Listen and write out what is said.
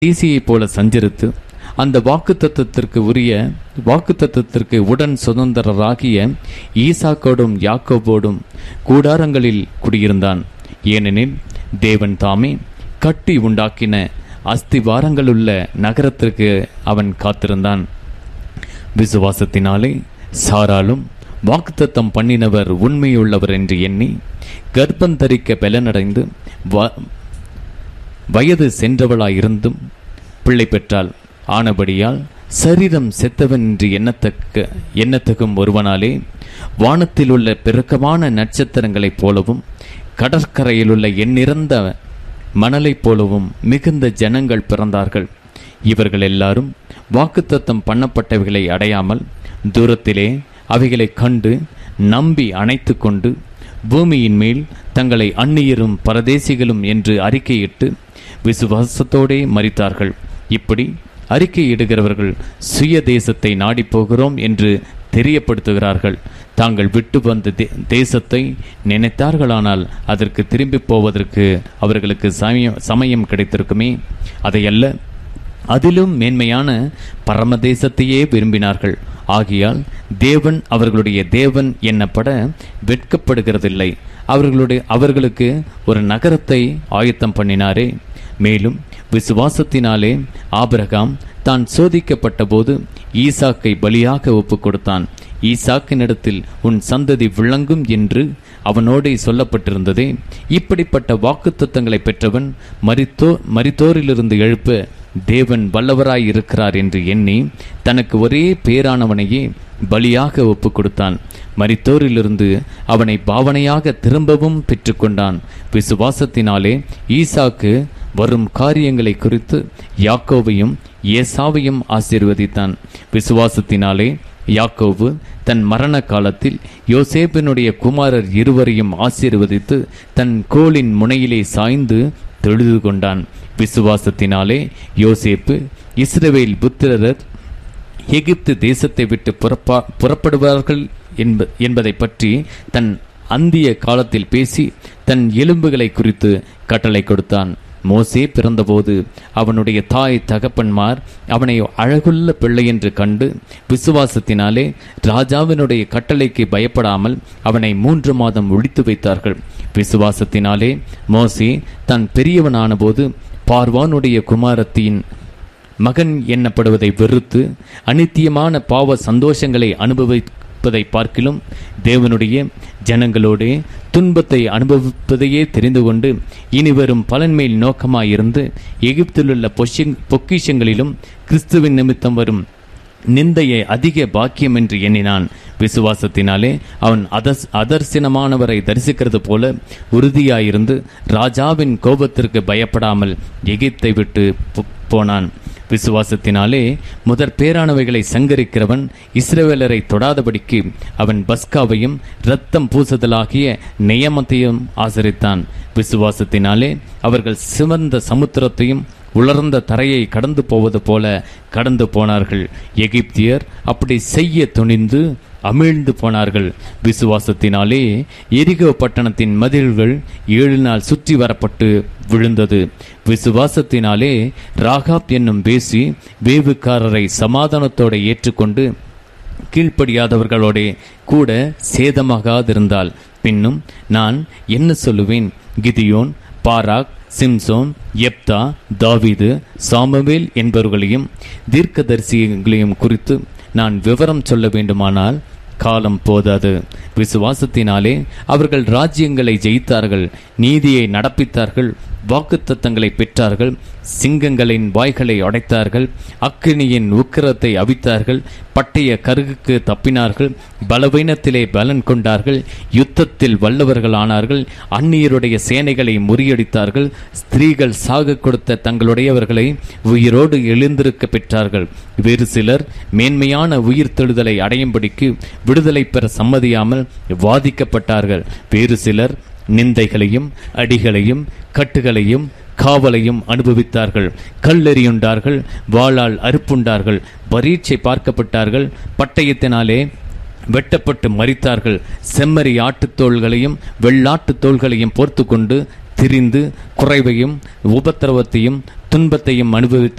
ஈசியைப் போல சஞ்சரித்து அந்த வாக்குத்தத்தத்திற்கு உரிய வாக்குத்தத்தத்திற்கு உடன் சுதந்திரராகிய ஈசாக்கோடும் யாக்கோபோடும் கூடாரங்களில் குடியிருந்தான் ஏனெனில் தேவன் தாமே கட்டி உண்டாக்கின அஸ்திவாரங்களுள்ள நகரத்திற்கு அவன் காத்திருந்தான் விசுவாசத்தினாலே சாராலும் வாக்குத்தத்தம் பண்ணினவர் உண்மையுள்ளவர் என்று எண்ணி கர்ப்பந்தரிக்க பலனடைந்து வ- வயது சென்றவளாயிருந்தும் பிள்ளை பெற்றாள் ஆனபடியால் சரீரம் செத்தவன் என்று எண்ணத்தக்க எண்ணத்தகும் ஒருவனாலே வானத்தில் உள்ள பெருக்கமான நட்சத்திரங்களைப் போலவும் கடற்கரையில் உள்ள எண்ணிறந்த மணலைப் போலவும் மிகுந்த ஜனங்கள் பிறந்தார்கள் இவர்கள் எல்லாரும் வாக்குத்தத்தம் பண்ணப்பட்டவைகளை அடையாமல் தூரத்திலே அவைகளை கண்டு நம்பி அணைத்து கொண்டு பூமியின் மேல் தங்களை அந்நியரும் பரதேசிகளும் என்று அறிக்கையிட்டு விசுவாசத்தோடே மரித்தார்கள் இப்படி அறிக்கையிடுகிறவர்கள் சுய தேசத்தை நாடிப் போகிறோம் என்று தெரியப்படுத்துகிறார்கள் தாங்கள் விட்டு வந்த தே- தேசத்தை நினைத்தார்களானால் அதற்கு திரும்பி போவதற்கு அவர்களுக்கு சமயம் சமயம் கிடைத்திருக்குமே அதையல்ல அதிலும் மேன்மையான பரமதேசத்தையே விரும்பினார்கள் ஆகையால் தேவன் அவர்களுடைய தேவன் என்னப்பட வெட்கப்படுகிறதில்லை அவர்களுடைய அவர்களுக்கு ஒரு நகரத்தை ஆயத்தம் பண்ணினாரே மேலும் விசுவாசத்தினாலே ஆபிரகாம் தான் சோதிக்கப்பட்ட போது ஈசாக்கை பலியாக ஒப்புக் கொடுத்தான் ஈசாக்கினிடத்தில் உன் சந்ததி விளங்கும் என்று அவனோடே சொல்லப்பட்டிருந்ததே இப்படிப்பட்ட வாக்குத்தத்தங்களை பெற்றவன் மரித்தோ மரித்தோரிலிருந்து எழுப்ப தேவன் வல்லவராய் இருக்கிறார் என்று எண்ணி தனக்கு ஒரே பேரானவனையே பலியாக ஒப்புக் கொடுத்தான் மரித்தோரிலிருந்து அவனை பாவனையாக திரும்பவும் பெற்றுக்கொண்டான் விசுவாசத்தினாலே ஈசாக்கு வரும் காரியங்களை குறித்து யாக்கோவையும் ஏசாவையும் ஆசீர்வதித்தான் விசுவாசத்தினாலே யாக்கோவு தன் மரண காலத்தில் யோசேப்பினுடைய குமாரர் இருவரையும் ஆசீர்வதித்து தன் கோலின் முனையிலே சாய்ந்து தொழுது கொண்டான் விசுவாசத்தினாலே யோசேப்பு இஸ்ரவேல் புத்திரர் எகிப்து தேசத்தை விட்டு புறப்பா புறப்படுவார்கள் என்ப என்பதை பற்றி தன் அந்திய காலத்தில் பேசி தன் எலும்புகளை குறித்து கட்டளை கொடுத்தான் மோசே பிறந்தபோது அவனுடைய தாய் தகப்பன்மார் அவனை அழகுள்ள பிள்ளை என்று கண்டு விசுவாசத்தினாலே ராஜாவினுடைய கட்டளைக்கு பயப்படாமல் அவனை மூன்று மாதம் ஒழித்து வைத்தார்கள் விசுவாசத்தினாலே மோசே தான் பெரியவனானபோது பார்வானுடைய குமாரத்தின் மகன் எண்ணப்படுவதை வெறுத்து அனித்தியமான பாவ சந்தோஷங்களை அனுபவிப்பதை பார்க்கிலும் தேவனுடைய ஜனங்களோடே துன்பத்தை அனுபவிப்பதையே தெரிந்து கொண்டு இனி வரும் பலன்மேல் நோக்கமாயிருந்து எகிப்திலுள்ள பொஷி- பொக்கிஷங்களிலும் கிறிஸ்துவின் நிமித்தம் வரும் நிந்தையை அதிக பாக்கியம் என்று எண்ணினான் விசுவாசத்தினாலே அவன் அதர்ஸ் அதர்சனமானவரை தரிசிக்கிறது போல உறுதியாயிருந்து ராஜாவின் கோபத்திற்கு பயப்படாமல் எகிப்தை விட்டு போ- போனான் விசுவாசத்தினாலே முதற் பேரானவைகளை சங்கரிக்கிறவன் இஸ்ரவேலரை தொடாதபடிக்கு அவன் பஸ்காவையும் இரத்தம் பூசுதலாகிய நியமத்தையும் ஆசரித்தான் விசுவாசத்தினாலே அவர்கள் சிவந்த சமுத்திரத்தையும் உலர்ந்த தரையை கடந்து போவது போல கடந்து போனார்கள் எகிப்தியர் அப்படி செய்ய துணிந்து அமிழ்ந்து போனார்கள் விசுவாசத்தினாலே எரிகோ பட்டணத்தின் மதில்கள் ஏழு நாள் சுற்றி வரப்பட்டு விழுந்தது விசுவாசத்தினாலே ராகாப் என்னும் பேசி வேவுக்காரரை சமாதானத்தோடு ஏற்றுக்கொண்டு கீழ்ப்படியாதவர்களோடே கூட சேதமாகாதிருந்தால் பின்னும் நான் என்ன சொல்லுவேன் கிதியோன் பாராக் சிம்சோன் எப்தா தாவீது சாமுவேல் என்பவர்களையும் தீர்க்கதரிசிகளையும் குறித்து நான் விவரம் சொல்ல வேண்டுமானால் காலம் போதாது விசுவாசத்தினாலே அவர்கள் ராஜ்யங்களை ஜெயித்தார்கள் நீதியை நடப்பித்தார்கள் வாக்குத்தத்தங்களை பெற்றார்கள் சிங்கங்களின் வாய்களை அடைத்தார்கள் அக்கினியின் உக்கிரத்தை அவித்தார்கள் பட்டய கருகுக்கு தப்பினார்கள் பலவீனத்திலே பலன் கொண்டார்கள் யுத்தத்தில் வல்லவர்கள் ஆனார்கள் அந்நியருடைய சேனைகளை முறியடித்தார்கள் ஸ்திரீகள் சாக கொடுத்த தங்களுடையவர்களை உயிரோடு எழுந்திருக்க பெற்றார்கள் வேறு சிலர் மேன்மையான உயிர் தெழுதலை அடையும்படிக்கு விடுதலை பெற சம்மதியாமல் வாதிக்கப்பட்டார்கள் வேறு சிலர் நிந்தைகளையும் அடிகளையும் கட்டுகளையும் காவலையும் அனுபவித்தார்கள் கல்லெறியுண்டார்கள் வாளால் அறுப்புண்டார்கள் பரீட்சை பார்க்கப்பட்டார்கள் பட்டயத்தினாலே வெட்டப்பட்டு மரித்தார்கள் செம்மறி ஆட்டுத் தோள்களையும் வெள்ளாட்டுத் தோள்களையும் போர்த்து கொண்டு திரிந்து குறைவையும் உபத்திரவத்தையும் துன்பத்தையும் அனுபவித்த